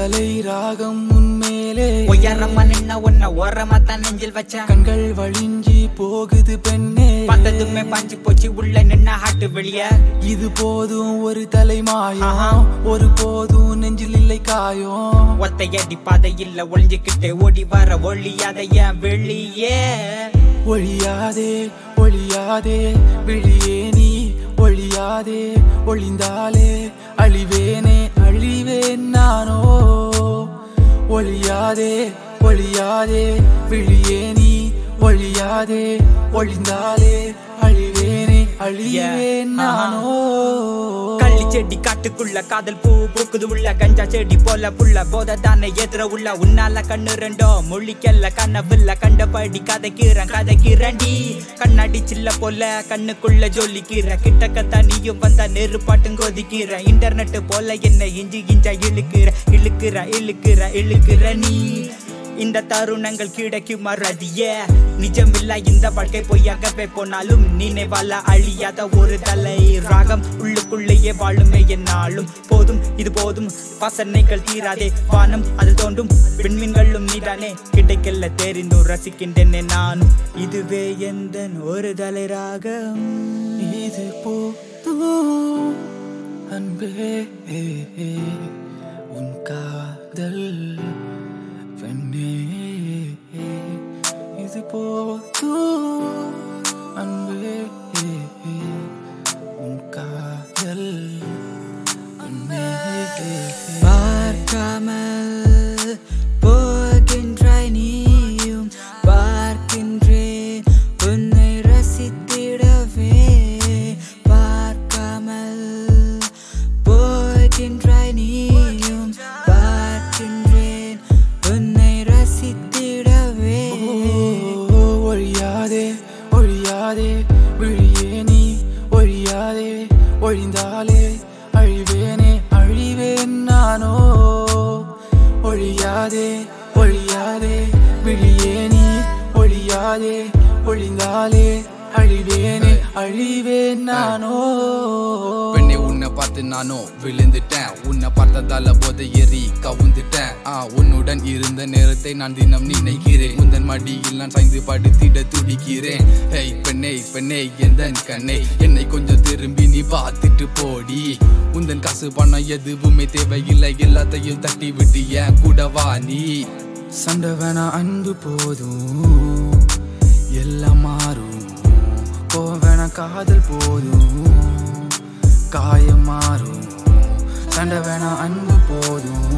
தலை ராகம் உன்மேலே உயரமா நின்ன உன்னை ஓரமா தான் நெஞ்சில் வச்சேன் கண்கள் வழிஞ்சி போகுது பெண்ணே பார்த்ததுமே பாஞ்சு போச்சு உள்ள நின்ன ஹாட்டு வெளிய இது போதும் ஒரு தலைமாயம் ஆஹா. ஒரு போதும் நெஞ்சில் இல்லை காயம் ஒத்தையடி பாதை இல்ல ஒளிஞ்சுக்கிட்டு ஓடி வர ஒளியாத என் வெளியே ஒழியாதே ஒழியாதே விழியே நீ ஒழியாதே ஒளிந்தாலே அழிவேனே அழிவேன் நானோ ஒழியாதே ஒழியாதே விழியே நீ ஒழியாதே ஒளிந்தாலே அழிவேனே அழிவேன் நானோ கள்ளி செடி காட்டுக்குள்ள காதல் பூ பூக்குது உள்ள கஞ்சா செடி போல புள்ள போத தானே எதிர உள்ள உன்னால கண்ணு ரெண்டோ மொழிக்கல்ல கண்ணவில்ல கண்டபடி கதைக்கிறேன் கதைக்கிறேன்டி கண்ணாடி சில்ல போல கண்ணுக்குள்ள ஜொலிக்கிற கிட்டக்கத்தா நீயும் வந்தா நெருப்பாட்டும் கொதிக்கிற இன்டர்நெட் போல என்ன இஞ்சி இஞ்சா இழுக்கிற இழுக்கிற இழுக்கிற இழுக்கிற நீ இந்த தருணங்கள் கிடைக்கும் மறதிய நிஜமில்ல இந்த வாழ்க்கை பொய்யாகவே போனாலும் நினைவால அழியாத ஒரு தலை ராகம் உள்ளுக்குள்ளேயே வாழுமே என்னாலும் போதும் இது போதும் வாசனைகள் தீராதே வானம் அது தோண்டும் விண்மீன்களும் நீதானே கிடைக்கல தெரிந்தும் ரசிக்கின்றேனே நானும் இதுவே எந்த ஒரு தலை ராகம் இது போதும் அன்பே உன் காதல் பெண்ணே இது போதும் அன்பே உன் காதல் பெண்ணே பார்க்காமல் போகின்றாய் நீயும் பார்க்கின்றேன் உன்னை ரசித்திடவே பார்க்காமல் போகின்றாய் நீயும் பார்க்கின்றேன் உன்னை ரசித்திடவே ஓ, ஒழியாதே ஒழியாதே விழியே நீ ஒழியாதே ஒழிந்தாலே அழிவேனே அழிவேன் நானோ ஒழியாதே ஒழியாதே விழியே நீ ஒழியாதே ஒழிந்தாலே அழிவேனே அழிவேன் நானோ பெண்ணே உன்னை பார்த்து நானும் விழுந்துட்டேன் உன்னை பார்த்ததால போதை ஏறி கவுந்துட்டேன் ஆ உன்னுடன் இருந்த நேரத்தை நான் தினம் நினைக்கிறேன் உந்தன் மடியில் நான் சாய்ந்து படுத்திட துடிக்கிறேன் ஹேய் பெண்ணே பெண்ணே எந்தன் கண்ணே என்னை கொஞ்சம் திரும்பி நீ பார்த்துட்டு போடி உந்தன் காசு பணம் எதுவுமே தேவையில்லை எல்லாத்தையும் தட்டி விட்டு ஏன் கூட வா நீ சண்டை வேணா அன்பு போதும் எல்லாம் மாறும் கோவம் வேணா காதல் போதும் காயம் மாறும் சண்டை வேணா அன்பு போதும்